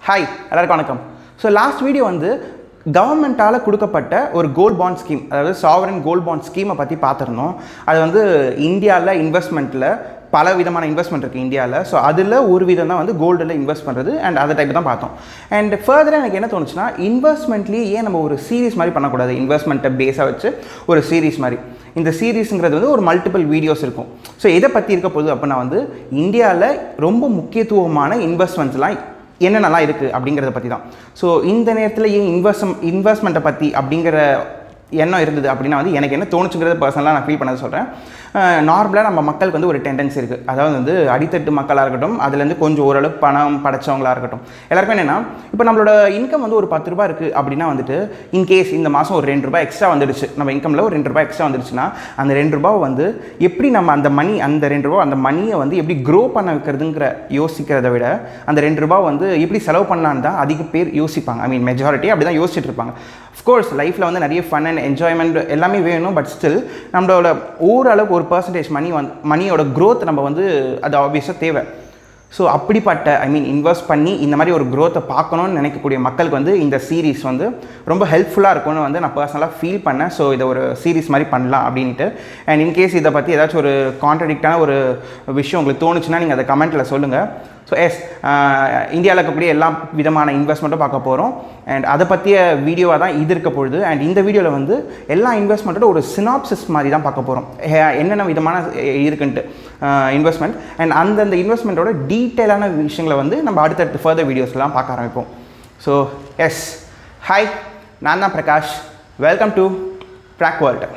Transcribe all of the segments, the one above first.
hi எல்லாருக்கும் வணக்கம் so last video வந்து கவர்மெண்ட்டால் கொடுக்கப்பட்ட ஒரு கோல்ட் பாண்ட் ஸ்கீம் அதாவது சாவரன் கோல்ட் பாண்ட் ஸ்கீமை பற்றி பார்த்துருந்தோம் அது வந்து இந்தியாவில் இன்வெஸ்ட்மெண்ட்டில் பல விதமான இன்வெஸ்ட்மெண்ட் இருக்குது இந்தியாவில் ஸோ அதில் ஒரு விதம் தான் வந்து கோல்டில் இன்வெஸ்ட் பண்ணுறது அண்ட் அதை டைப் தான் பார்த்தோம் அண்ட் ஃபர்தராக எனக்கு என்ன தோணுச்சுன்னா இன்வெஸ்ட்மெண்ட்லேயே ஏன் நம்ம ஒரு சீரிஸ் மாதிரி பண்ணக்கூடாது இன்வெஸ்ட்மெண்ட்டை பேஸாக வச்சு ஒரு சீரிஸ் மாதிரி இந்த சீரீஸுங்கிறது வந்து ஒரு மல்டிபிள் வீடியோஸ் இருக்கும் ஸோ எதை பற்றி இருக்க போகுது அப்படின்னா வந்து இந்தியாவில் ரொம்ப முக்கியத்துவமான இன்வெஸ்ட்மெண்ட்ஸ்லாம் என்னென்னலாம் இருக்குது அப்படிங்கிறத பற்றி தான் ஸோ இந்த நேரத்தில் ஏன் இன்வெஸ்ட் இன்வெஸ்ட்மெண்ட்டை பற்றி அப்படிங்கிற எண்ணம் இருந்தது அப்படின்னா வந்து எனக்கு என்ன தோணுச்சுங்கிறது பர்சனலாக நான் ஃபீல் பண்ணது சொல்கிறேன் நார்மலாக நம்ம மக்களுக்கு வந்து ஒரு டெண்டன்சி இருக்குது அதாவது வந்து அடித்தட்டு மக்களாக இருக்கட்டும் அதுலேருந்து கொஞ்சம் ஓரளவு பணம் படைச்சவங்களாக இருக்கட்டும் எல்லாருக்கும் என்னென்னா இப்போ நம்மளோட இன்கம் வந்து ஒரு பத்து ரூபாய் இருக்குது அப்படின்னா வந்துட்டு இன்கேஸ் இந்த மாதம் ஒரு ரெண்டு ரூபாய் எக்ஸ்ட்ரா வந்துடுச்சு நம்ம இன்கமில் ஒரு ரெண்டு ரூபாய் எக்ஸ்ட்ரா வந்துடுச்சுன்னா அந்த ரெண்டு ரூபாவை வந்து எப்படி நம்ம அந்த மணி அந்த ரெண்டு ரூபா அந்த மணியை வந்து எப்படி க்ரோ பண்ண வைக்கிறதுங்கிற யோசிக்கிறத விட அந்த ரெண்டு ரூபா வந்து எப்படி செலவு பண்ணலான்னு தான் அதிக பேர் யோசிப்பாங்க ஐ மீன் மெஜாரிட்டி அப்படி தான் யோசிச்சுட்டு இருப்பாங்க அஃப்கோர்ஸ் லைஃப்பில் வந்து நிறைய ஃபன் அண்ட் என்ஜாய்மெண்ட் எல்லாமே வேணும் பட் ஸ்டில் நம்மளோட ஓரளவுக்கு ஒரு பர்சன்டேஜ் மணி வந்து மணியோட க்ரோத் நம்ம வந்து அது ஆப்வியஸாக தேவை ஸோ அப்படிப்பட்ட ஐ மீன் இன்வெஸ்ட் பண்ணி இந்த மாதிரி ஒரு க்ரோத்தை பார்க்கணும்னு நினைக்கக்கூடிய மக்களுக்கு வந்து இந்த சீரீஸ் வந்து ரொம்ப ஹெல்ப்ஃபுல்லாக இருக்கும்னு வந்து நான் பர்சனலாக ஃபீல் பண்ணேன் ஸோ இதை ஒரு சீரீஸ் மாதிரி பண்ணலாம் அப்படின்ட்டு அண்ட் இன்கேஸ் இதை பற்றி ஏதாச்சும் ஒரு கான்ட்ரடிக்டான ஒரு விஷயம் உங்களுக்கு தோணுச்சுன்னா நீங்கள் அதை கமெண்ட்டில் சொல்லுங்கள் ஸோ எஸ் இந்தியாவில் இருக்கக்கூடிய எல்லா விதமான இன்வெஸ்ட்மெண்ட்டும் பார்க்க போகிறோம் அண்ட் அதை பற்றிய வீடியோவாக தான் இது இருக்க பொழுது அண்ட் இந்த வீடியோவில் வந்து எல்லா இன்வெஸ்ட்மெண்ட்டோட ஒரு சினாப்சிஸ் மாதிரி தான் பார்க்க போகிறோம் என்னென்ன விதமான இருக்குன்ட்டு இன்வெஸ்ட்மெண்ட் அண்ட் அந்தந்த இன்வெஸ்ட்மெண்ட்டோட டீட்டெயிலான விஷயங்களை வந்து நம்ம அடுத்தடுத்து ஃபர்தர் வீடியோஸ்லாம் பார்க்க ஆரம்பிப்போம் ஸோ எஸ் ஹாய் நான் தான் Prakash welcome to track world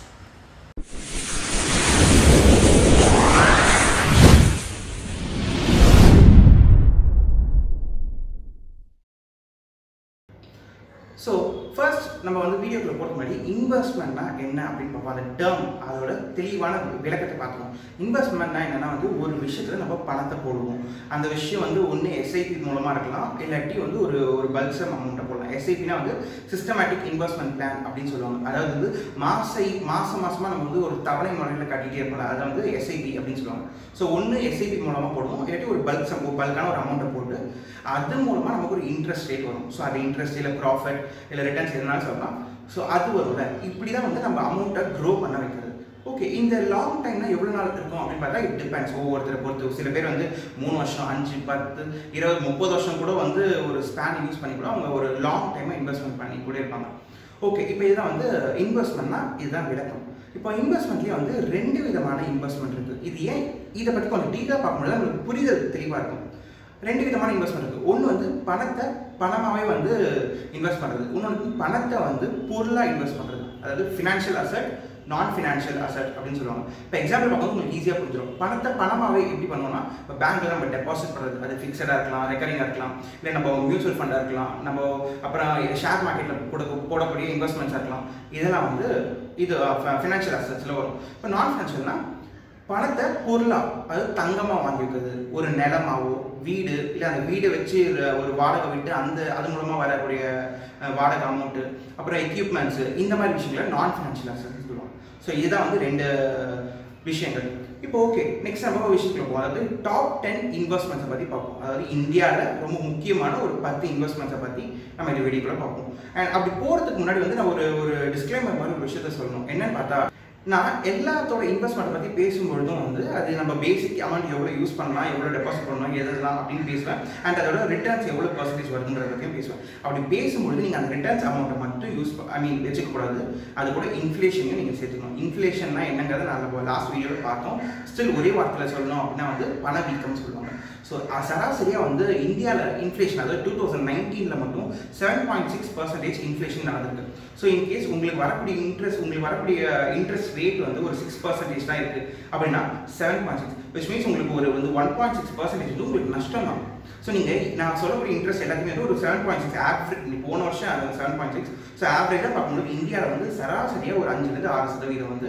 so first நம்ம வந்து வீடியோக்குள்ள போகிற முன்னாடி இன்வெஸ்ட்மெண்ட்னா என்ன அப்படின்னு பார்ப்போம் அந்த டேர்ம் அதோட தெளிவான விளக்கத்தை பார்க்கணும் இன்வெஸ்ட்மெண்ட்னா என்னன்னா வந்து ஒரு விஷயத்தில் நம்ம பணத்தை போடுவோம் அந்த விஷயம் வந்து ஒன்று எஸ்ஐபி மூலமாக இருக்கலாம் இல்லாட்டி வந்து ஒரு ஒரு பல்சம் அமௌண்ட்டை போடலாம் எஸ்ஐபினா வந்து சிஸ்டமேட்டிக் இன்வெஸ்ட்மெண்ட் பிளான் அப்படின்னு சொல்லுவாங்க அதாவது வந்து மாசை மாதம் மாதமாக நம்ம வந்து ஒரு தவணை முறையில் கட்டிகிட்டே இருப்போம் அதை வந்து எஸ்ஐபி அப்படின்னு சொல்லுவாங்க ஸோ ஒன்று எஸ்ஐபி மூலமாக போடுவோம் இல்லாட்டி ஒரு பல்க் சம் பல்கான ஒரு அமௌண்ட்டை போட்டு அது மூலமாக நமக்கு ஒரு இன்ட்ரெஸ்ட் ரேட் வரும் ஸோ அது இன்ட்ரெஸ்ட் இல்லை ப்ராஃபிட் இல்லை ரிட்டர்ன்ஸ் எதுனாலும் சொல்லலாம் ஸோ அது வரும்ல இப்படி தான் வந்து நம்ம அமௌண்ட்டை க்ரோ பண்ண வைக்கிறது ஓகே இந்த லாங் டைம்னா எவ்வளோ நாள் இருக்கும் அப்படின்னு பார்த்தா இட் டிபெண்ட்ஸ் ஒவ்வொருத்தரை பொறுத்து சில பேர் வந்து மூணு வருஷம் அஞ்சு பத்து இருபது முப்பது வருஷம் கூட வந்து ஒரு ஸ்பேன் யூஸ் பண்ணி கூட அவங்க ஒரு லாங் டைமாக இன்வெஸ்ட்மெண்ட் பண்ணி கூட இருப்பாங்க ஓகே இப்போ இதுதான் வந்து இன்வெஸ்ட்மெண்ட்னா இதுதான் விளக்கம் இப்போ இன்வெஸ்ட்மெண்ட்லேயே வந்து ரெண்டு விதமான இன்வெஸ்ட்மெண்ட் இருக்குது இது ஏன் இதை பற்றி கொஞ்சம் டீட்டெயில் பார்க்கும்போது உங்களுக்கு புரிதல் தெளிவாக இருக்கும் ரெண்டு விதமான இன்வெஸ்ட்மெண்ட் இருக்குது ஒன்று வந்து பணத்தை பணமாகவே வந்து இன்வெஸ்ட் பண்ணுறது இன்னொன்று பணத்தை வந்து பொருளாக இன்வெஸ்ட் பண்ணுறது அதாவது ஃபினான்ஷியல் அசட் நான் ஃபினான்ஷியல் அசட் அப்படின்னு சொல்லுவாங்க இப்போ எக்ஸாம்பிள் பார்க்கும்போது உங்களுக்கு ஈஸியாக புரிஞ்சிடும் பணத்தை பணமாகவே எப்படி பண்ணுவோம்னா இப்போ பேங்க்கில் நம்ம டெபாசிட் பண்ணுறது அது ஃபிக்ஸடாக இருக்கலாம் ரெக்கரிங்காக இருக்கலாம் இல்லை நம்ம மியூச்சுவல் ஃபண்டாக இருக்கலாம் நம்ம அப்புறம் ஷேர் மார்க்கெட்டில் கூட போடக்கூடிய இன்வெஸ்ட்மெண்ட்ஸாக இருக்கலாம் இதெல்லாம் வந்து இது ஃபினான்ஷியல் அசட்ஸில் வரும் இப்போ நான் ஃபினான்ஷியல்னால் பணத்தை பொருளாக அதாவது தங்கமாக வாங்கி வைக்கிறது ஒரு நிலமாவோ வீடு இல்லை அந்த வீடை வச்சு ஒரு வாடகை விட்டு அந்த அது மூலமாக வரக்கூடிய வாடகை அமௌண்ட்டு அப்புறம் எக்யூப்மெண்ட்ஸு இந்த மாதிரி விஷயங்களை நான் ஃபினான்ஷியல் அசட்ஸ் சொல்லுவாங்க ஸோ இதுதான் வந்து ரெண்டு விஷயங்கள் இப்போ ஓகே நெக்ஸ்ட் நம்ம விஷயத்துக்கு போவோம் அதாவது டாப் டென் இன்வெஸ்ட்மெண்ட்ஸை பற்றி பார்ப்போம் அதாவது இந்தியாவில் ரொம்ப முக்கியமான ஒரு பத்து இன்வெஸ்ட்மெண்ட்ஸை பற்றி நம்ம இந்த வீடியோக்குள்ள பார்ப்போம் அண்ட் அப்படி போகிறதுக்கு முன்னாடி வந்து நான் ஒரு ஒரு டிஸ்க்ளைமர் மாதிரி ஒரு விஷயத்த சொல்லணும் என்னன்னு பார்த்தா நான் எல்லாத்தோட இன்வெஸ்ட்மெண்ட் பற்றி பேசும்பொழுதும் வந்து அது நம்ம பேசிக் அமௌண்ட் எவ்வளோ யூஸ் பண்ணலாம் எவ்வளோ டெபாசிட் பண்ணலாம் எதெல்லாம் அப்படின்னு பேசுவேன் அண்ட் அதோட ரிட்டர்ன்ஸ் எவ்வளோ பர்சன்டேஜ் வருதுங்கிறத பற்றியும் பேசுவேன் அப்படி பேசும்பொழுது நீங்கள் அந்த ரிட்டர்ன்ஸ் அமௌண்ட்டை மட்டும் யூஸ் ஐ மீன் வச்சுக்கக்கூடாது அது கூட இன்ஃப்ளேஷனையும் நீங்கள் சேர்த்துக்கணும் இன்ஃப்ளேஷன்னா என்னங்கிறத நான் லாஸ்ட் வீடியோவில் பார்த்தோம் ஸ்டில் ஒரே வார்த்தையில் சொல்லணும் அப்படின்னா வந்து பணவீக்கம்னு சொல்லுவாங்க ஸோ சராசரியாக வந்து இந்தியாவில் இன்ஃப்ளேஷன் அதாவது டூ தௌசண்ட் நைன்டீனில் மட்டும் seven point six percentage inflation நடந்திருக்கு ஸோ இன்கேஸ் உங்களுக்கு வரக்கூடிய இன்ட்ரெஸ்ட் உங்களுக்கு வரக்கூடிய இன்ட்ரெஸ்ட் ரேட் வந்து ஒரு சிக்ஸ் பர்சன்டேஜ் தான் இருக்குது அப்படின்னா seven point six which means உங்களுக்கு ஒரு வந்து ஒன் பாயிண்ட் சிக்ஸ் பர்சன்டேஜ் வந்து உங்களுக்கு நஷ்டம் தான் ஸோ நீங்கள் நான் சொல்லக்கூடிய இன்ட்ரெஸ்ட் எல்லாத்தையுமே வந்து ஒரு செவன் பாயிண்ட் சிக்ஸ் ஆவரேஜ் போன வருஷம் அது செவன் பாயிண்ட் சிக்ஸ் ஸோ ஆவரேஜாக பார்க்கும்போது இந்தியாவில் வந்து சராசரியாக ஒரு அஞ்சுலேருந்து ஆறு சதவீதம் வந்து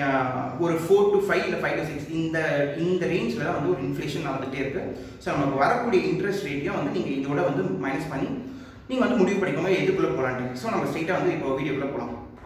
ஒரு ஃபோர் டு ஃபைவ் இல்லை ஃபைவ் டு சிக்ஸ் இந்த இந்த ரேஞ்சில் தான் வந்து ஒரு இன்ஃப்ளேஷன் நடந்துகிட்டே இருக்குது ஸோ நமக்கு வரக்கூடிய இன்ட்ரெஸ்ட் ரேட்டையும் வந்து நீங்கள் இதோட வந்து மைனஸ் பண்ணி நீங்கள் வந்து முடிவு பண்ணிக்கோங்க எதுக்குள்ளே போகலான்ட்டு ஸோ நம்ம ஸ்ட்ரெயிட்டாக வந்து இப்போ வீடியோக்குள்ளே போகலாம்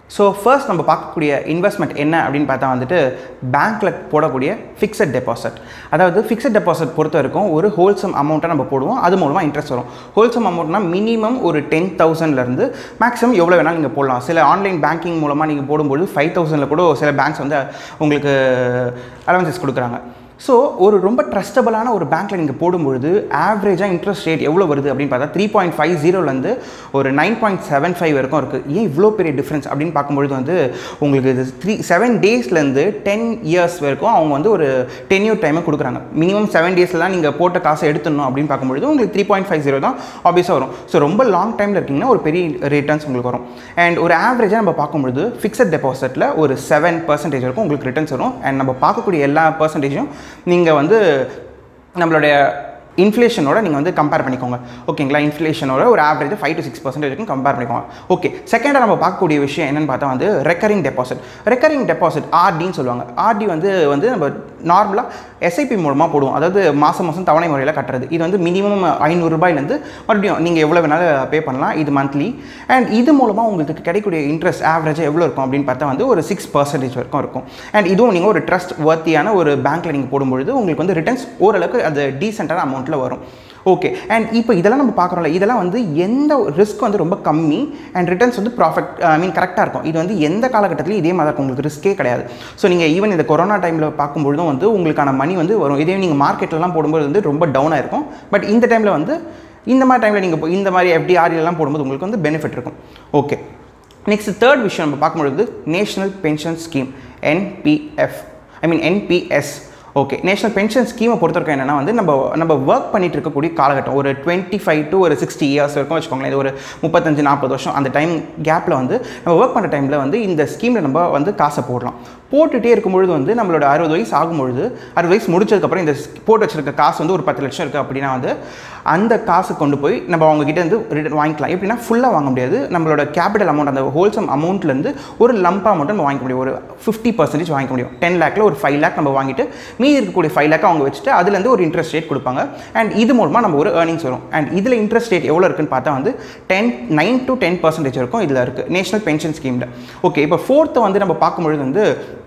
ஸோ ஃபர்ஸ்ட் நம்ம பார்க்கக்கூடிய இன்வெஸ்ட்மெண்ட் என்ன அப்படின்னு பார்த்தா வந்துட்டு பேங்க்கில் போடக்கூடிய ஃபிக்ஸட் டெபாசிட் அதாவது ஃபிக்ஸட் டெபாசிட் பொறுத்த வரைக்கும் ஒரு ஹோல்சம் அமௌண்ட்டை நம்ம போடுவோம் அது மூலமாக இன்ட்ரெஸ்ட் வரும் ஹோல்சம் அமௌண்ட்னா மினிமம் ஒரு டென் தௌசண்ட்லேருந்து மேக்ஸிமம் எவ்வளோ வேணாலும் நீங்கள் போடலாம் சில ஆன்லைன் பேங்கிங் மூலமாக நீங்கள் போடும்போது ஃபைவ் தௌசண்டில் கூட சில பேங்க்ஸ் வந்து உங்களுக்கு அலவன்சஸ் கொடுக்குறாங்க ஸோ ஒரு ரொம்ப ட்ரஸ்டபுளான ஒரு பேங்க்கில் நீங்கள் போடும்பொழுது ஆவரேஜாக இன்ட்ரெஸ்ட் ரேட் எவ்வளோ வருது அப்படின்னு பார்த்தா த்ரீ பாயிண்ட் ஃபைவ் ஜீரோலேருந்து ஒரு நைன் பாயிண்ட் செவன் ஃபைவ் வரைக்கும் இருக்குது ஏன் இவ்வளோ பெரிய டிஃப்ரென்ஸ் அப்படின்னு பார்க்கும்பொழுது வந்து உங்களுக்கு இது த்ரீ செவன் டேஸ்லேருந்து டென் இயர்ஸ் வரைக்கும் அவங்க வந்து ஒரு டென் இயர் டைமை கொடுக்குறாங்க மினிமம் செவன் டேஸில் தான் நீங்கள் போட்ட காசை எடுத்துடணும் அப்படின்னு பார்க்கும்பொழுது உங்களுக்கு த்ரீ பாயிண்ட் ஃபைவ் ஜீரோ தான் ஆப்வியஸாக வரும் ஸோ ரொம்ப லாங் டைமில் இருக்கீங்கன்னா ஒரு பெரிய ரிட்டர்ன்ஸ் உங்களுக்கு வரும் அண்ட் ஒரு ஆவரேஜாக நம்ம பார்க்கும்பொழுது ஃபிக்ஸட் டெபாசிட்டில் ஒரு செவன் பர்சன்டேஜ் வரைக்கும் உங்களுக்கு ரிட்டர்ன்ஸ் வரும் அண்ட் நம்ம பார்க்கக்கூடிய எல்லா பர்சன்டேஜும் நீங்கள் வந்து நம்மளுடைய இன்ஃப்ளேஷனோட நீங்கள் வந்து கம்பேர் பண்ணிக்கோங்க ஓகேங்களா இன்ஃப்ளேஷனோட ஒரு average five to six percentage வரைக்கும் கம்பேர் பண்ணிக்கோங்க ஓகே செகண்டாக நம்ம பார்க்கக்கூடிய விஷயம் என்னென்னு பார்த்தா வந்து ரெக்கரிங் டெபாசிட் ரெக்கரிங் டெபாசிட் ஆர்டின்னு சொல்லுவாங்க ஆர்டி வந்து வந்து நம்ம நார்மலாக எஸ்ஐபி மூலமாக போடுவோம் அதாவது மாதம் மாதம் தவணை முறையில் கட்டுறது இது வந்து மினிமம் ஐநூறுரூபாயிலேருந்து மறுபடியும் நீங்கள் எவ்வளோ வேணாலும் பே பண்ணலாம் இது மந்த்லி அண்ட் இது மூலமாக உங்களுக்கு கிடைக்கக்கூடிய இன்ட்ரெஸ்ட் ஆவரேஜாக எவ்வளோ இருக்கும் அப்படின்னு பார்த்தா வந்து ஒரு சிக்ஸ் பர்சன்டேஜ் வரைக்கும் இருக்கும் அண்ட் இதுவும் நீங்கள் ஒரு ட்ரஸ்ட் வர்த்தியான ஒரு பேங்க்கில் நீங்கள் போடும்பொழுது உங்களுக்கு வந்து ரிட்டர்ன்ஸ் ஓரளவுக்கு அது டீசெண்டான அமௌண்ட்டில் வரும் ஓகே அண்ட் இப்போ இதெல்லாம் நம்ம பார்க்குறோம்ல இதெல்லாம் வந்து எந்த ரிஸ்க் வந்து ரொம்ப கம்மி அண்ட் ரிட்டர்ன்ஸ் வந்து ப்ராஃபிட் ஐ மீன் கரெக்டாக இருக்கும் இது வந்து எந்த காலகட்டத்திலையும் இதே மாதிரி இருக்கும் உங்களுக்கு ரிஸ்க்கே கிடையாது ஸோ நீங்கள் ஈவன் இந்த கொரோனா டைமில் பார்க்கும்பொழுதும் வந்து உங்களுக்கான மணி வந்து வரும் இதே நீங்கள் மார்க்கெட்லலாம் போடும்போது வந்து ரொம்ப டவுனாக இருக்கும் பட் இந்த டைமில் வந்து இந்த மாதிரி டைமில் நீங்கள் இந்த மாதிரி எஃப்டிஆர்லாம் போடும்போது உங்களுக்கு வந்து பெனிஃபிட் இருக்கும் ஓகே நெக்ஸ்ட் தேர்ட் விஷயம் நம்ம பார்க்கும்பொழுது national pension scheme NPF I mean NPS okay national pension ஸ்கீமை பொறுத்த வரைக்கும் என்னென்னா வந்து நம்ம நம்ம ஒர்க் பண்ணிட்டு இருக்கக்கூடிய காலகட்டம் ஒரு டுவெண்ட்டி ஃபைவ் டு ஒரு சிக்ஸ்டி இயர்ஸ் வரைக்கும் வச்சுக்கோங்களேன் இது ஒரு முப்பத்தஞ்சு நாற்பது வருஷம் அந்த டைம் கேப்பில் வந்து நம்ம ஒர்க் பண்ணுற டைமில் வந்து இந்த ஸ்கீமில் நம்ம வந்து காசை போடலாம் போட்டுகிட்டே இருக்கும்பொழுது வந்து நம்மளோட அறுபது வயசு ஆகும்பொழுது அறுபது வயசு முடிச்சதுக்கப்புறம் இந்த போட்டு வச்சிருக்க காசு வந்து ஒரு பத்து லட்சம் இருக்குது அப்படின்னா வந்து அந்த காசு கொண்டு போய் நம்ம அவங்க கிட்ட இருந்து ரிட்டர்ன் வாங்கிக்கலாம் எப்படின்னா ஃபுல்லாக வாங்க முடியாது நம்மளோட கேபிட்டல் அமௌண்ட் அந்த ஹோல்சம் அமௌண்ட்லேருந்து ஒரு லம்பா மட்டும் நம்ம வாங்கிக்க முடியும் ஒரு ஃபிஃப்டி பர்சன்டேஜ் வாங்கிக்க முடியும் டென் லேக்கில் ஒரு ஃபைவ் லேக் நம்ம வாங்கிட்டு மீதி இருக்கக்கூடிய ஃபைவ் லேக் அவங்க வச்சுட்டு அதுலேருந்து ஒரு இன்ட்ரெஸ்ட் ரேட் கொடுப்பாங்க அண்ட் இது மூலமாக நம்ம ஒரு ஏர்னிங்ஸ் வரும் அண்ட் இதில் இன்ட்ரெஸ்ட் ரேட் எவ்வளோ இருக்குன்னு பார்த்தா வந்து ten nine to ten percentage இருக்கும் இதில் இருக்குது நேஷனல் பென்ஷன் ஸ்கீமில் ஓகே இப்போ ஃபோர்த்து வந்து நம்ம பார்க்கும்பொழுது வந்து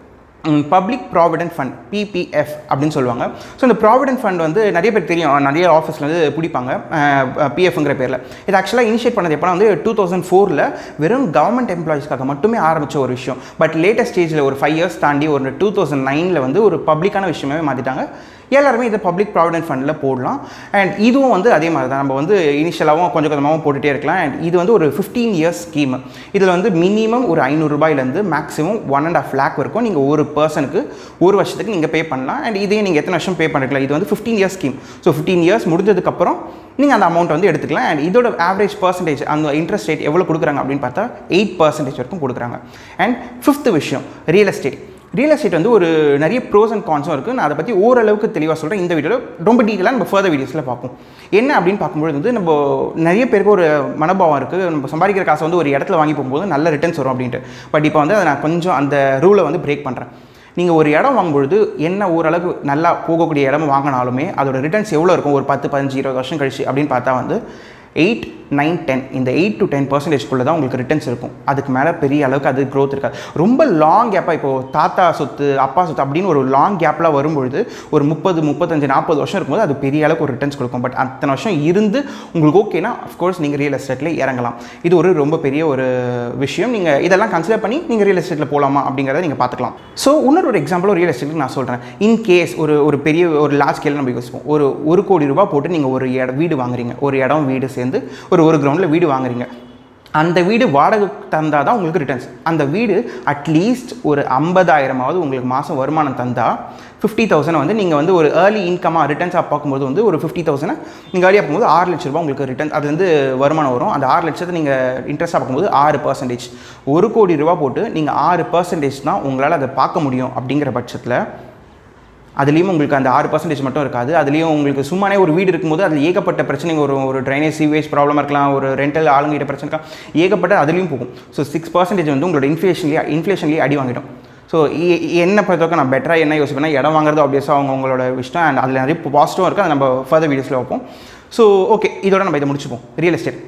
பப்ளிக் ப்ராவிடென்ட் ஃபண்ட் பிபிஎஃப் அப்படின்னு சொல்லுவாங்க ஸோ இந்த ப்ராவிடென்ட் ஃபண்ட் வந்து நிறைய பேர் தெரியும் நிறைய ஆஃபீஸில் வந்து பிடிப்பாங்க பிஎஃப்ங்கிற பேரில் இது ஆக்சுவலாக இனிஷியேட் பண்ணது எப்போனா வந்து டூ தௌசண்ட் ஃபோரில் வெறும் கவர்மெண்ட் எம்ப்ளாயிஸ்க்காக மட்டுமே ஆரம்பித்த ஒரு விஷயம் பட் லேட்டஸ்ட் ஸ்டேஜில் ஒரு ஃபைவ் இயர்ஸ் தாண்டி ஒரு டூ தௌசண்ட் நைனில் வந்து ஒரு பப்ளிக்கான விஷயமே மாற்றிட்டாங்க எல்லாருமே இதை பப்ளிக் ப்ராவிடென்ட் ஃபண்டில் போடலாம் அண்ட் இதுவும் வந்து அதே மாதிரி தான் நம்ம வந்து இனிஷியலாகவும் கொஞ்சம் கொஞ்சமாகவும் போட்டுகிட்டே இருக்கலாம் அண்ட் இது வந்து ஒரு ஃபிஃப்டீன் இயர்ஸ் ஸ்கீம் இதில் வந்து மினிமம் ஒரு ஐநூறுரூபாயிலேருந்து maximum one and half lakh வரைக்கும் நீங்கள் ஒரு பர்சனுக்கு ஒரு வருஷத்துக்கு நீங்கள் பே பண்ணலாம் அண்ட் இதே நீங்கள் எத்தனை வருஷம் பே பண்ணிருக்கலாம் இது வந்து fifteen years scheme so fifteen years முடிஞ்சதுக்கப்புறம் நீங்கள் அந்த அமௌண்ட் வந்து எடுத்துக்கலாம் அண்ட் இதோட ஆவரேஜ் பர்சன்டேஜ் அந்த இன்ட்ரெஸ்ட் ரேட் எவ்வளோ கொடுக்குறாங்க அப்படின்னு பார்த்தா எயிட் பர்சன்டேஜ் வரைக்கும் கொடுக்குறாங்க அண்ட் ஃபிஃப்த் விஷயம் ரியல் எஸ்டேட் ரியல் எஸ்டேட் வந்து ஒரு நிறைய ப்ரோஸ் அண்ட் கான்ஸும் இருக்குது நான் அதை பற்றி ஓரளவுக்கு தெளிவாக சொல்கிறேன் இந்த வீடியோவில் ரொம்ப டீட்டெயிலாக நம்ம ஃபர்தர் வீடியோஸில் பார்ப்போம் என்ன அப்படின்னு பார்க்கும்போது வந்து நம்ம நிறைய பேருக்கு ஒரு மனோபாவம் இருக்குது நம்ம சம்பாதிக்கிற காசை வந்து ஒரு இடத்துல வாங்கி போகும்போது நல்ல ரிட்டர்ன்ஸ் வரும் அப்படின்ட்டு பட் இப்போ வந்து அதை நான் கொஞ்சம் அந்த ரூலை வந்து பிரேக் பண்ணுறேன் நீங்கள் ஒரு இடம் வாங்கும்பொழுது என்ன ஓரளவுக்கு நல்லா போகக்கூடிய இடம் வாங்கினாலுமே அதோட ரிட்டர்ன்ஸ் எவ்வளோ இருக்கும் ஒரு பத்து பதினஞ்சு இருபது வருஷம் கழிச்சு அப்படின்னு பார்த்தா வந்து எயிட் நைன் டென் இந்த எயிட் டு டென் பர்சன்டேஜ்குள்ளே தான் உங்களுக்கு ரிட்டர்ன்ஸ் இருக்கும் அதுக்கு மேலே பெரிய அளவுக்கு அது க்ரோத் இருக்காது ரொம்ப லாங் கேப்பாக இப்போது தாத்தா சொத்து அப்பா சொத்து அப்படின்னு ஒரு லாங் கேப்லாம் வரும்பொழுது ஒரு முப்பது முப்பத்தஞ்சு நாற்பது வருஷம் இருக்கும்போது அது பெரிய அளவுக்கு ஒரு ரிட்டர்ன்ஸ் கொடுக்கும் பட் அத்தனை வருஷம் இருந்து உங்களுக்கு ஓகேனா அஃப்கோர்ஸ் நீங்கள் ரியல் எஸ்டேட்டில் இறங்கலாம் இது ஒரு ரொம்ப பெரிய ஒரு விஷயம் நீங்கள் இதெல்லாம் கன்சிடர் பண்ணி நீங்கள் ரியல் எஸ்டேட்டில் போகலாமா அப்படிங்கிறத நீங்கள் பார்த்துக்கலாம் ஸோ இன்னொரு ஒரு எக்ஸாம்பிள் ஒரு ரியல் எஸ்டேட்டுக்கு நான் சொல்கிறேன் இன் கேஸ் ஒரு ஒரு பெரிய ஒரு லார்ஜ் ஸ்கேல் நம்ம யோசிப்போம் ஒரு ஒரு கோடி ரூபாய் போட்டு நீங்கள் ஒரு இடம் வீடு வாங்குறீங்க ஒரு இடம் வீடு சேர்ந்து ஒரு ஒரு கிரவுண்டில் வீடு வாங்குறீங்க அந்த வீடு வாடகை தந்தால் தான் உங்களுக்கு ரிட்டர்ன்ஸ் அந்த வீடு அட்லீஸ்ட் ஒரு ஐம்பதாயிரமாவது உங்களுக்கு மாதம் வருமானம் தந்தால் ஃபிஃப்டி தௌசண்ட் வந்து நீங்கள் வந்து ஒரு ஏர்லி இன்கமாக ரிட்டர்ன்ஸாக பார்க்கும்போது வந்து ஒரு ஃபிஃப்டி தௌசண்ட் நீங்கள் ஏர்லியாக பார்க்கும்போது ஆறு லட்ச ரூபா உங்களுக்கு ரிட்டர்ன் அது வந்து வருமானம் வரும் அந்த ஆறு லட்சத்தை நீங்கள் இன்ட்ரெஸ்ட்டாக பார்க்கும்போது ஆறு பர்சன்டேஜ் ஒரு கோடி ரூபா போட்டு நீங்கள் ஆறு பர்சன்டேஜ் தான் உங்களால் அதை பார்க்க முடியும் அப்படிங்கிற பட்சத்தில் அதுலேயும் உங்களுக்கு அந்த ஆறு பர்சன்டேஜ் மட்டும் இருக்காது அதுலேயும் உங்களுக்கு சும்மானே ஒரு வீடு இருக்கும்போது அதில் ஏகப்பட்ட பிரச்சனைங்க ஒரு ஒரு ட்ரைனேஜ் சீவேஜ் ப்ராப்ளமாக இருக்கலாம் ஒரு ரெண்டல் ஆளுங்கிட்ட பிரச்சனை இருக்கலாம் ஏகப்பட்ட அதுலேயும் போகும் ஸோ சிக்ஸ் பர்சன்டேஜ் வந்து உங்களோட இன்ஃப்ளேஷன்லேயே இன்ஃப்ளேஷன்லேயே அடி வாங்கிடும் ஸோ என்ன பொறுத்தவரைக்கும் நான் பெட்டராக என்ன யோசிப்பேன்னா இடம் வாங்குறது ஆப்வியஸாக அவங்க உங்களோட இஷ்டம் அண்ட் அதில் நிறைய பாசிட்டிவும் இருக்குது அதை நம்ம ஃபர்தர் வீடியோஸில் வைப்போம் ஸோ ஓகே இதோட நம்ம இதை முடிச்சுப்போம் ரியல் எஸ்டேட்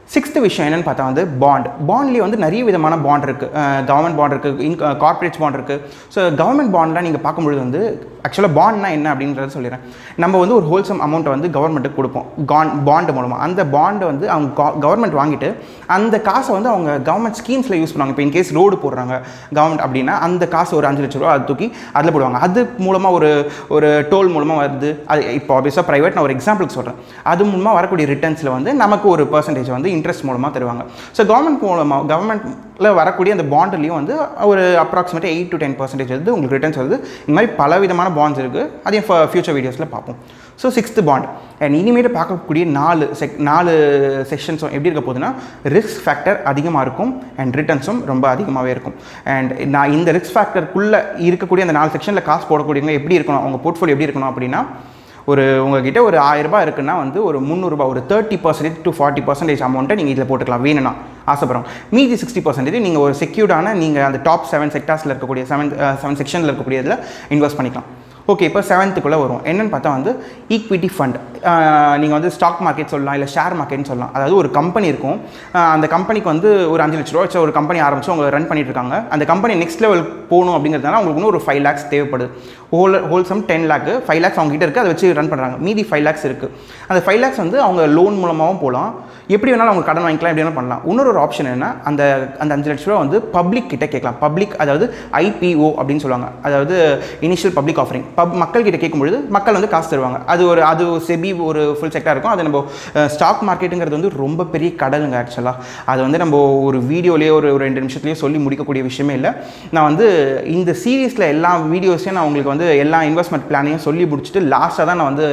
சிக்ஸ்த்து விஷயம் என்னென்னு பார்த்தா வந்து பாண்ட் பாண்ட்லேயே வந்து நிறைய விதமான பாண்ட் இருக்குது கவர்மெண்ட் பாண்ட் இருக்குது இன் கார்பரேட்ஸ் பாண்ட் இருக்குது ஸோ கவர்மெண்ட் பாண்ட்லாம் நீங்கள் பார்க்கும்பொழுது வந்து ஆக்சுவலாக பாண்ட்னா என்ன அப்படின்றத சொல்லிடுறேன் நம்ம வந்து ஒரு ஹோல்சம் அமௌண்ட்டை வந்து கவர்மெண்ட்டுக்கு கொடுப்போம் கான் பாண்டு மூலமாக அந்த பாண்டை வந்து அவங்க கவர்மெண்ட் வாங்கிட்டு அந்த காசை வந்து அவங்க கவர்மெண்ட் ஸ்கீம்ஸில் யூஸ் பண்ணுவாங்க இப்போ இன்கேஸ் ரோடு போடுறாங்க கவர்மெண்ட் அப்படின்னா அந்த காசு ஒரு அஞ்சு லட்ச ரூபா அது தூக்கி அதில் போடுவாங்க அது மூலமாக ஒரு ஒரு டோல் மூலமாக வருது அது இப்போ ஆப்வியஸாக ப்ரைவேட் நான் ஒரு எக்ஸாம்பிளுக்கு சொல்கிறேன் அது மூலமாக வரக்கூடிய ரிட்டர்ன்ஸில் வந்து நமக்கு ஒரு பர்சன்டேஜ் வந்து இன்ட்ரெஸ்ட் மூலமாக தருவாங்க ஸோ கவர்மெண்ட் மூலமாக கவர்மெண்ட்டில் வரக்கூடிய அந்த பாண்டுலேயும் வந்து ஒரு அப்ராக்சிமேட்டாக எயிட் டு டென் பர்சன்டேஜ் வந்து உங்களுக்கு ரிட்டர்ன்ஸ் வருது இந்த மாதிரி பல விதமான பாண்ட்ஸ் இருக்குது அதையும் ஃபியூச்சர் வீடியோஸில் பார்ப்போம் ஸோ சிக்ஸ்த்து பாண்ட் அண்ட் இனிமேட்டு பார்க்கக்கூடிய நாலு செக் நாலு செக்ஷன்ஸும் எப்படி இருக்க போகுதுன்னா ரிஸ்க் ஃபேக்டர் அதிகமாக இருக்கும் அண்ட் ரிட்டர்ன்ஸும் ரொம்ப அதிகமாகவே இருக்கும் அண்ட் நான் இந்த ரிஸ்க் ஃபேக்டருக்குள்ளே இருக்கக்கூடிய அந்த நாலு செக்ஷனில் காசு போடக்கூடியவங்க எப்படி இருக்கணும் அவங்க போர்ட்ஃபோலியோ எப்படி இருக்கணும் அப்படின்னா ஒரு உங்ககிட்ட ஒரு ஆயிரரூபா இருக்குன்னா வந்து ஒரு முந்நூறுபா ஒரு thirty percentage to forty percentage அமௌண்ட்டை நீங்கள் இதில் போட்டுக்கலாம் வேணும்னா ஆசைப்படுறோம் மீதி சிக்ஸ்டி பர்சன்டேஜ் நீங்கள் ஒரு செக்யூர்டான நீங்கள் அந்த டாப் செவன் செக்டார்ஸில் இருக்கக்கூடிய செவன் செவன் செக்ஷனில் இருக்கக்கூடிய இதில் இன்வெஸ்ட் பண்ணிக்கலாம் ஓகே இப்போ செவன்த்துக்குள்ளே வரும் என்னென்னு பார்த்தா வந்து ஈக்விட்டி ஃபண்ட் நீங்கள் வந்து ஸ்டாக் மார்க்கெட் சொல்லலாம் இல்லை ஷேர் மார்க்கெட்னு சொல்லலாம் அதாவது ஒரு கம்பெனி இருக்கும் ஆஹ் அந்த கம்பெனிக்கு வந்து ஒரு அஞ்சு லட்ச ரூபா வச்சு ஒரு கம்பெனி ஆரம்பிச்சு அவங்க ரன் பண்ணிட்டு இருக்காங்க அந்த கம்பெனி நெக்ஸ்ட் லெவல் போகணும் அப்படிங்கிறதுனால அவங்களுக்கு இன்னும் ஒரு ஃபைவ் லேக்ஸ் தேவைப்படுது ஹோல் ஹோல்சம் டென் லேக்கு ஃபைவ் லேக்ஸ் அவங்க கிட்ட இருக்குது அதை வச்சு ரன் பண்ணுறாங்க மீதி ஃபைவ் லேக்ஸ் இருக்குது அந்த ஃபைவ் லேக்ஸ் வந்து அவங்க லோன் மூலமாகவும் போகலாம் எப்படி வேணாலும் அவங்க கடன் வாங்கிக்கலாம் எப்படி வேணாலும் பண்ணலாம் இன்னொரு ஒரு ஆப்ஷன் என்ன அந்த அந்த அஞ்சு லட்ச ரூபா வந்து பப்ளிக் கிட்ட கேட்கலாம் பப்ளிக் அதாவது ஐபிஓ அப்படின்னு சொல்லுவாங்க அதாவது இனிஷியல் பப்ளிக் ஆஃபரிங் பப் மக்கள் கிட்ட கேட்கும்பொழுது மக்கள் வந்து காசு தருவாங்க அது ஒரு அது செபி ஒரு ஃபுல் செக்டாக இருக்கும் அது நம்ம ஸ்டாக் மார்க்கெட்டுங்கிறது வந்து ரொம்ப பெரிய கடலுங்க ஆக்சுவலாக அது வந்து நம்ம ஒரு வீடியோலேயே ஒரு ஒரு ரெண்டு நிமிஷத்துலேயே சொல்லி முடிக்கக்கூடிய விஷயமே இல்லை நான் வந்து இந்த சீரீஸில் எல்லா வீடியோஸையும் நான் உங்களுக்கு வந்து எல்லா இன்வெஸ்ட்மெண்ட் பிளானையும் சொல்லி முடிச்சுட்டு லாஸ்ட்டாக தான் நான் வந்து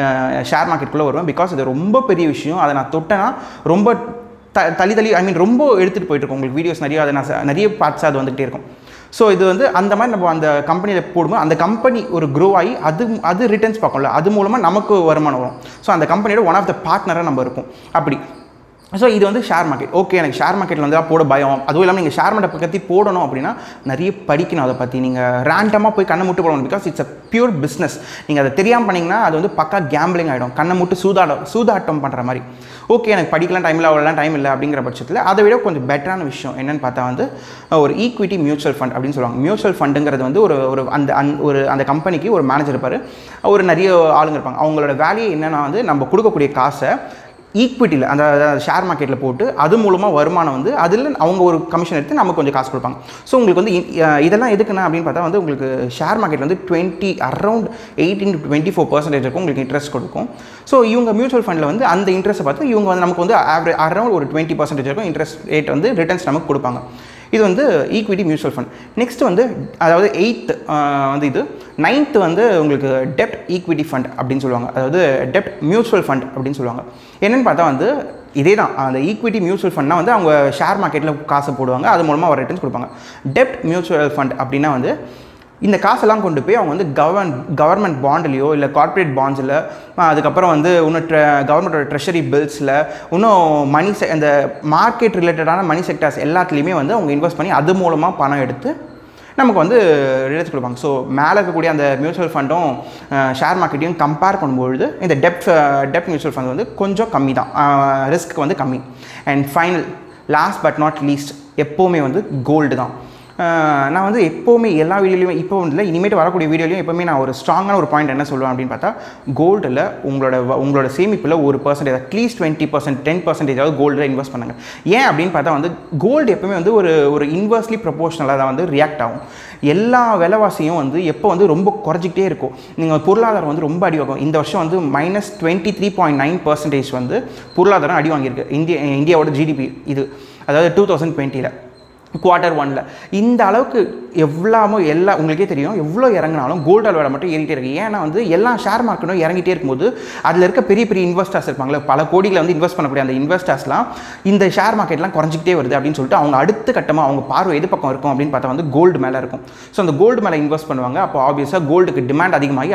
ஷேர் மார்க்கெட்டுக்குள்ளே வருவேன் பிகாஸ் இது ரொம்ப பெரிய விஷயம் அதை நான் தொட்டேன்னா ரொம்ப த தள்ளி தள்ளி ஐ மீன் ரொம்ப எடுத்துகிட்டு போயிட்டு இருக்கும் உங்களுக்கு வீடியோஸ் நிறைய அதை நான் ச- நிறைய பார்ட்ஸ் அது வந்துகிட்டே இருக்கும் ஸோ இது வந்து அந்த மாதிரி நம்ம அந்த கம்பெனியில் போடும்போது அந்த கம்பெனி ஒரு க்ரோ ஆகி அது அது ரிட்டர்ன்ஸ் பார்க்கும்ல அது மூலமாக நமக்கு வருமானம் வரும் ஸோ அந்த கம்பெனியோட ஒன் ஆஃப் த பார்ட்னராக நம்ம இருக்கும் அப்படி ஸோ இது வந்து ஷேர் மார்க்கெட் ஓகே எனக்கு ஷேர் மார்க்கெட்டில் வந்து போட பயம் அதுவும் இல்லாமல் நீங்கள் ஷேர் மார்க்கெட் பற்றி போடணும் அப்படின்னா நிறைய படிக்கணும் அதை பற்றி நீங்கள் ரேண்டமாக போய் கண்ணை முட்டு போடணும் because it's a pure business நீங்கள் அதை தெரியாமல் பண்ணிங்கன்னா அது வந்து பக்கா கேம்பிளிங் ஆகிடும் கண்ணை முட்டு சூதாடம் சூதாட்டம் பண்ணுற மாதிரி ஓகே எனக்கு படிக்கலாம் டைம் இல்லை அவ்வளோலாம் டைம் இல்லை அப்படிங்கிற பட்சத்தில் அதை விட கொஞ்சம் பெட்டரான விஷயம் என்னன்னு பார்த்தா வந்து ஒரு ஈக்விட்டி மியூச்சுவல் ஃபண்ட் அப்படின்னு சொல்லுவாங்க மியூச்சுவல் ஃபண்டுங்கிறது வந்து ஒரு ஒரு அந்த அந் ஒரு அந்த கம்பெனிக்கு ஒரு மேனேஜர் இருப்பார் ஒரு நிறைய ஆளுங்க இருப்பாங்க அவங்களோட வேலையை என்னென்னா வந்து நம்ம கொடுக்கக்கூடிய காசை ஈக்விட்டியில் அந்த ஷேர் மார்க்கெட்டில் போட்டு அது மூலமாக வருமானம் வந்து அதில் அவங்க ஒரு கமிஷன் எடுத்து நமக்கு கொஞ்சம் காசு கொடுப்பாங்க ஸோ உங்களுக்கு வந்து இ- அஹ் இதெல்லாம் எதுக்குன்னா அப்படின்னு பார்த்தா வந்து உங்களுக்கு ஷேர் மார்க்கெட் வந்து twenty around eighteen to twenty four percentage இருக்கும் உங்களுக்கு இன்ட்ரெஸ்ட் கொடுக்கும் ஸோ இவங்க மியூச்சுவல் ஃபண்டில் வந்து அந்த இன்ட்ரெஸ்ட்டை பார்த்து இவங்க வந்து நமக்கு வந்து ஆவரேஜ் அரௌண்ட் ஒரு டுவெண்ட்டி பர்சன்டேஜ் இருக்கும் இன்ட்ரெஸ்ட் ரேட் வந்து ரிட்டர்ன்ஸ் நமக்கு கொடுப்பாங்க இது வந்து ஈக்விட்டி மியூச்சுவல் ஃபண்ட் நெக்ஸ்ட் வந்து அதாவது எயித்து வந்து இது நைன்த்து வந்து உங்களுக்கு டெப்ட் ஈக்விட்டி ஃபண்ட் அப்படின்னு சொல்லுவாங்க அதாவது டெப்ட் மியூச்சுவல் ஃபண்ட் அப்படின்னு சொல்லுவாங்க என்னென்னு பார்த்தா வந்து இதே தான் அந்த ஈக்விட்டி மியூச்சுவல் ஃபண்ட்னா வந்து அவங்க ஷேர் மார்க்கெட்டில் காசு போடுவாங்க அது மூலமாக ஒரு ரிட்டர்ன்ஸ் கொடுப்பாங்க டெப்ட் மியூச்சுவல் ஃபண்ட் அப்படின்னா வந்து இந்த காசெல்லாம் கொண்டு போய் அவங்க வந்து கவர்ன் கவர்மெண்ட் பாண்ட்லேயோ இல்லை கார்ப்பரேட் பாண்ட்ஸில் அதுக்கப்புறம் வந்து இன்னும் ட்ரெ கவர்மெண்டோட ட்ரெஷரி பில்ஸில் இன்னும் மணி செ இந்த மார்க்கெட் ரிலேட்டடான மணி செக்டர்ஸ் எல்லாத்துலேயுமே வந்து அவங்க இன்வெஸ்ட் பண்ணி அது மூலமாக பணம் எடுத்து நமக்கு வந்து ரிட்டர்ன்ஸ் கொடுப்பாங்க ஸோ மேலே இருக்கக்கூடிய அந்த மியூச்சுவல் ஃபண்டும் ஷேர் மார்க்கெட்டையும் கம்பேர் பண்ணும்பொழுது இந்த டெப்ட் டெப்ட் மியூச்சுவல் ஃபண்ட் வந்து கொஞ்சம் கம்மி தான் ரிஸ்க் வந்து கம்மி and final last but not least எப்போவுமே வந்து கோல்டு தான் ஆஹ் நான் வந்து எப்போவுமே எல்லா வீடியோலையுமே இப்போ இல்லை இனிமேட்டு வரக்கூடிய வீடியோலையும் எப்போவுமே நான் ஒரு ஸ்ட்ராங்கான ஒரு பாயிண்ட் என்ன சொல்லுவேன் அப்படின்னு பார்த்தா கோல்டில் உங்களோட வ- உங்களோட சேமிப்பில் ஒரு percentage at least twenty percent ten பர்சன்டேஜாவது கோல்டில் இன்வெஸ்ட் பண்ணுங்க ஏன் அப்படின்னு பார்த்தா வந்து கோல்டு எப்பவுமே வந்து ஒரு ஒரு இன்வெர்ஸ்லி ப்ரொபோஷனலாக தான் வந்து ரியாக்ட் ஆகும் எல்லா விலைவாசியும் வந்து எப்போ வந்து ரொம்ப குறைஞ்சிக்கிட்டே இருக்கும் நீங்கள் பொருளாதாரம் வந்து ரொம்ப அடி வாங்கும் இந்த வருஷம் வந்து minus twenty three point nine percentage வந்து பொருளாதாரம் அடி வாங்கியிருக்கு இந்திய இந்தியாவோட ஜிடிபி இது அதாவது டூ தௌசண்ட் டுவெண்ட்டியில் குவார்ட்டர் ஒனில் இந்த அளவுக்கு எவ்வளோ எல்லா உங்களுக்கே தெரியும் எவ்வளோ இறங்கினாலும் கோல்டு விலை மட்டும் ஏறிட்டே இருக்கு ஏன்னா வந்து எல்லா ஷேர் மார்க்கெட்டும் இறங்கிட்டே இருக்கும்போது அதில் இருக்க பெரிய பெரிய இன்வெஸ்டர்ஸ் இருப்பாங்களே பல கோடிகளை வந்து இன்வெஸ்ட் பண்ணக்கூடிய அந்த இன்வெஸ்டர்ஸ்லாம் இந்த ஷேர் மார்க்கெட்லாம் குறைஞ்சிக்கிட்டே வருது அப்படின்னு சொல்லிட்டு அவங்க அடுத்த கட்டமாக அவங்க பார்வை எது பக்கம் இருக்கும் அப்படின்னு பார்த்தா வந்து கோல்டு மேலே இருக்கும் ஸோ அந்த கோல்டு மேலே இன்வெஸ்ட் பண்ணுவாங்க அப்போ ஆப்வியஸாக கோல்டுக்கு டிமாண்ட் அதிகமாகி அது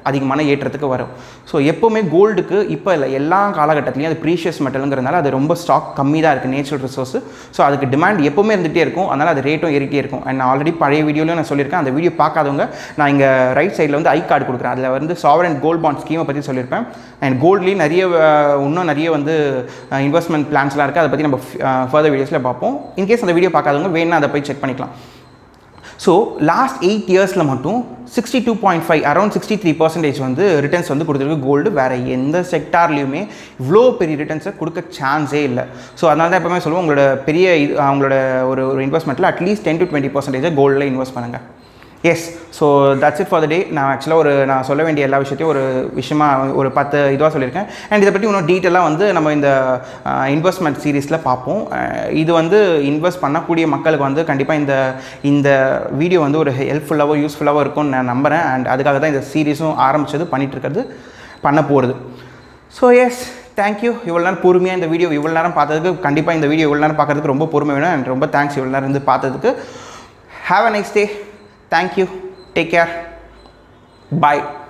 அதிகமான ஏற்றத்துக்கு வரும் ஸோ எப்போவுமே கோல்டுக்கு இப்போ இல்லை எல்லா காலகட்டத்துலையும் அது ப்ரீஷியஸ் மெட்டலுங்கிறதுனால அது ரொம்ப ஸ்டாக் கம்மி தான் இருக்குது நேச்சுரல் ரிசோர்ஸ் ஸோ அதுக்கு டிமாண்ட் எப்போவுமே இருந்துகிட்டே இருக்கும் அதனால் அது ரேட்டும் ஏறிட்டே இருக்கும் அண்ட் ஆல்ரெடி பழைய வீடியோலையும் நான் சொல்லியிருக்கேன் அந்த வீடியோ பார்க்காதவங்க நான் இங்கே ரைட் சைடில் வந்து ஐ கார்டு கொடுக்குறேன் அதில் வந்து சாவரன் கோல்ட் பாண்ட் ஸ்கீமை பற்றி சொல்லியிருப்பேன் அண்ட் கோல்ட்லேயும் நிறைய அஹ், இன்னும் நிறைய வந்து இன்வெஸ்ட்மெண்ட் பிளான்ஸ்லாம் இருக்குது அதை பற்றி நம்ம ஃபர்தர் வீடியோஸில் பார்ப்போம் இன்கேஸ் அந்த வீடியோ பார்க்காதவங்க வேணா அதை போய் செக் பண்ணிக்கலாம் ஸோ லாஸ்ட் எயிட் இயர்ஸில் மட்டும் sixty two point five around sixty three percentage வந்து ரிட்டர்ன்ஸ் வந்து கொடுத்துருக்கு கோல்டு வேறு எந்த செக்டார்லேயுமே இவ்வளோ பெரிய ரிட்டர்ன்ஸை கொடுக்க சான்ஸே இல்லை ஸோ அதனால தான் எப்பவுமே சொல்லுவோம் உங்களோட பெரிய இது அவங்களோட ஒரு ஒரு இன்வெஸ்ட்மெண்ட்டில் அட்லீஸ்ட் டென் டு டுவெண்ட்டி பர்சன்டேஜை கோல்டில் இன்வெஸ்ட் பண்ணுங்கள் yes so that's it for the day நான் ஆக்சுவலாக ஒரு நான் சொல்ல வேண்டிய எல்லா விஷயத்தையும் ஒரு விஷயமா ஒரு பத்து இதுவாக சொல்லியிருக்கேன் அண்ட் இதை பற்றி இன்னும் டீட்டெயிலாக வந்து நம்ம இந்த இன்வெஸ்ட்மெண்ட் சீரீஸில் பார்ப்போம் அஹ் இது வந்து இன்வெஸ்ட் பண்ணக்கூடிய மக்களுக்கு வந்து கண்டிப்பாக இந்த இந்த வீடியோ வந்து ஒரு ஹெல்ப்ஃபுல்லாகவோ யூஸ்ஃபுல்லாகவோ இருக்கும்னு நான் நம்புகிறேன் அண்ட் அதுக்காக தான் இந்த சீரீஸும் ஆரம்பித்தது பண்ணிட்டு இருக்கிறது பண்ண போகிறது ஸோ எஸ் தேங்க்யூ இவ்வளோ நேரம் பொறுமையாக இந்த வீடியோ இவ்வளோ நேரம் பார்த்ததுக்கு கண்டிப்பாக இந்த வீடியோ இவ்வளோ நேரம் பார்க்கறதுக்கு ரொம்ப பொறுமை வேணும் அண்ட் ரொம்ப தேங்க்ஸ் இவ்வளோ நேரம் இருந்து பார்த்ததுக்கு have a nice day thank you take care bye